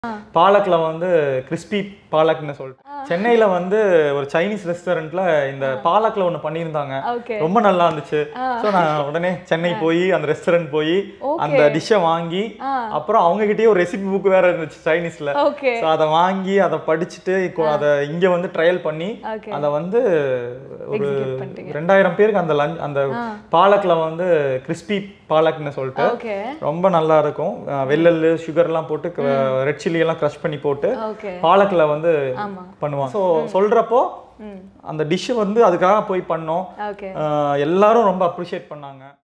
பாலக்ல வந்து கிறிஸ்பி பாலக்னு சொல்லிட்டு சென்னையில வந்து ஒரு சைனீஸ் ரெஸ்டாரண்ட்ல இந்த பாலக்ல ஒண்ணு பண்ணியிருந்தாங்க ஓகே ரொம்ப நல்லா இருந்துச்சு ஸோ நான் உடனே சென்னை போய் அந்த ரெஸ்டாரண்ட் போய் அந்த டிஷ்ஷை வாங்கி ஆ. அப்புறம் அவங்க கிட்டயே ஒரு ரெசிபி புக் வேற இருந்துச்சு சைனீஸ்ல ஓகே ஸோ அதை வாங்கி அதை படிச்சுட்டு இப்போ அதை இங்க வந்து ட்ரையல் பண்ணி ஓகே அதை வந்து ஒரு Execute பண்ணிட்டீங்க. ரெண்டாயிரம் பேருக்கு அந்த லஞ்ச் அந்த பாலக்ல வந்து கிறிஸ்பி பாலக்னு சொல்லிட்டு ஓகே ரொம்ப நல்லா இருக்கும் அஹ் வெள்ளல் சுகர்லாம் போட்டு ரெட் சில்லி எல்லாம் க்ரஷ் பண்ணி போட்டு ஓகே பாலக்ல வந்து ஆமா பண்ணுவாங்க ஸோ சொல்றப்போ ம் அந்த டிஷ் வந்து அதுக்காக போய் பண்ணோம் ஓகே அஹ் எல்லாரும் ரொம்ப அப்ரிஷியேட் பண்ணாங்க